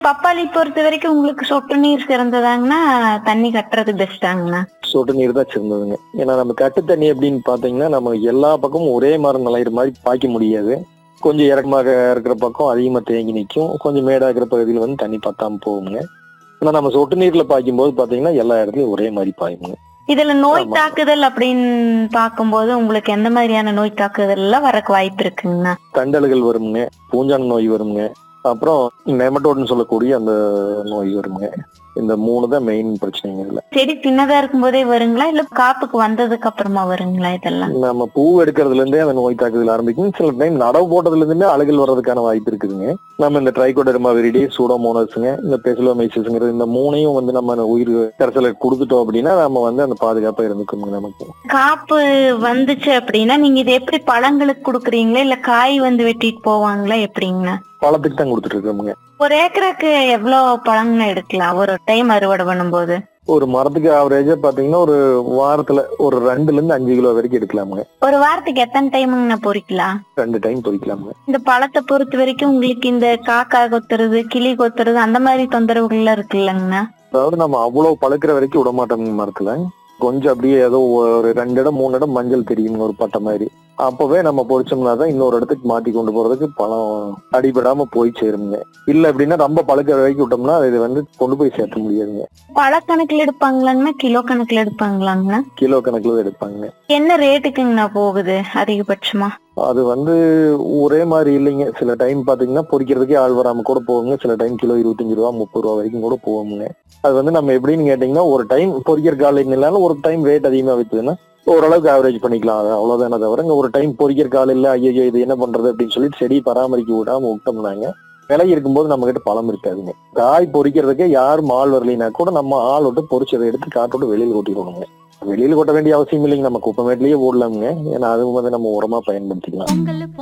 பப்பாளி பொறுத்த வரைக்கும் உங்களுக்கு சொட்டு நீர் சிறந்ததாங்கன்னா தண்ணி கட்டுறது பெஸ்டாங்கண்ணா சொட்டு நீர் தான் சிறந்ததுங்க ஏன்னா நம்ம கட்டு தண்ணி அப்படின்னு பாத்தீங்கன்னா நம்ம எல்லா பக்கமும் ஒரே மாதிரி நுழையிற மாதிரி பாய்க்க முடியாது கொஞ்சம் இறக்கமாக இருக்கிற பக்கம் அதிகமா தேங்கி நிற்கும் கொஞ்சம் மேடா இருக்கிற பகுதியில் வந்து தண்ணி பத்தாம போகுங்க ஆனா நம்ம சொட்டு நீர்ல பாய்க்கும் போது பாத்தீங்கன்னா எல்லா இடத்துலயும் ஒரே மாதிரி பாயுங்க இதுல நோய் ஆமா. தாக்குதல் அப்படின்னு பார்க்கும்போது உங்களுக்கு எந்த மாதிரியான நோய் தாக்குதல் எல்லாம் வரக்கு வாய்ப்பு இருக்குங்கண்ணா தண்டல்கள் வருங்க பூஞ்சான நோய் வருங்க அப்புறம் நெமட்டோடுன்னு சொல்லக்கூடிய அந்த நோய் வருங்க இந்த மூணு தான் மெயின் பிரச்சனைங்க இதுல செடி சின்னதா இருக்கும் போதே வருங்களா இல்ல காப்புக்கு வந்ததுக்கு அப்புறமா வருங்களா இதெல்லாம் நம்ம பூ எடுக்கிறதுல இருந்தே அந்த நோய் தாக்குதல் ஆரம்பிக்கும் சில டைம் நடவு போட்டதுல இருந்துமே அழுகல் வர்றதுக்கான வாய்ப்பு இருக்குதுங்க நம்ம இந்த ட்ரைகோடர்மா விரிடி சூடோமோனஸ்ங்க இந்த பெசிலோமைசிஸ்ங்கிறது இந்த மூணையும் வந்து நம்ம உயிர் கரைசலை கொடுத்துட்டோம் அப்படின்னா நம்ம வந்து அந்த பாதுகாப்பா இருந்துக்கோங்க நமக்கு காப்பு வந்துச்சு அப்படின்னா நீங்க இது எப்படி பழங்களுக்கு கொடுக்குறீங்களா இல்ல காய் வந்து வெட்டிட்டு போவாங்களா எப்படிங்கண்ணா பழத்துக்கு தான் கொடுத்துட்டு இருக்கோமுங்க ஒரு ஏக்கருக்கு எவ்வளவு பழங்கண்ணா எடுக்கலாம் ஒரு டைம் அறுவடை பண்ணும்போது ஒரு மரத்துக்கு ஆவரேஜா பாத்தீங்கன்னா ஒரு வாரத்துல ஒரு ரெண்டுல இருந்து அஞ்சு கிலோ வரைக்கும் எடுக்கலாமுங்க ஒரு வாரத்துக்கு எத்தனை டைமுங்கண்ணா பொறிக்கலாம் ரெண்டு டைம் பொறிக்கலாமுங்க இந்த பழத்தை பொறுத்த வரைக்கும் உங்களுக்கு இந்த காக்கா கொத்துறது கிளி கொத்துறது அந்த மாதிரி தொந்தரவுகள்லாம் இருக்குல்லங்கண்ணா அதாவது நம்ம அவ்வளவு பழுக்கிற வரைக்கும் விட மாட்டோங்க மரத்துல கொஞ்சம் அப்படியே ஏதோ ஒரு ரெண்டு இடம் மூணு இடம் மஞ்சள் தெரியுங்க ஒரு பட்டை மாதிரி அப்பவே நம்ம பொறிச்சோம்னா தான் இன்னொரு இடத்துக்கு மாத்தி கொண்டு போறதுக்கு பழம் அடிபடாம போய் சேருங்க இல்ல அப்படின்னா ரொம்ப பழுக்கிற வரைக்கும் விட்டோம்னா இது வந்து கொண்டு போய் சேர்த்த முடியாதுங்க பழக்கணக்கில் எடுப்பாங்களாங்கண்ணா கிலோ கணக்குல எடுப்பாங்களாங்கண்ணா கிலோ கணக்குல தான் எடுப்பாங்க என்ன ரேட்டுக்குங்கண்ணா போகுது அதிகபட்சமா அது வந்து ஒரே மாதிரி இல்லைங்க சில டைம் பாத்தீங்கன்னா பொறிக்கிறதுக்கே ஆள் வராம கூட போகுங்க சில டைம் கிலோ இருபத்தஞ்சு ரூபா முப்பது ரூபா வரைக்கும் கூட போகுங்க அது வந்து நம்ம எப்படின்னு கேட்டீங்கன்னா ஒரு டைம் பொறிக்கிற கால இல்லைனாலும் ஒரு டைம் ரேட் அதிகமா வித்துதுன்னா ஓரளவுக்கு ஆவரேஜ் பண்ணிக்கலாம் அது அவ்வளவுதானே தவிர இங்க ஒரு டைம் பொறிக்கிற கால இல்ல ஐயோ இது என்ன பண்றது அப்படின்னு சொல்லி செடி பராமரிக்க விடாம விட்டோம்னாங்க விலை இருக்கும்போது நம்ம கிட்ட பழம் இருக்காதுங்க காய் பொறிக்கிறதுக்கே யாரும் ஆள் வரலைன்னா கூட நம்ம ஆள் விட்டு பொறிச்சதை எடுத்து காட்டோட்டு வெளியில கொட்டிடணுங்க வெளியில கொட்ட வேண்டிய அவசியம் இல்லைங்க நம்ம குப்பமேட்லயே ஓடலாமுங்க ஏன்னா அது வந்து நம்ம உரமா பயன்படுத்திக்கலாம் பொங்கல்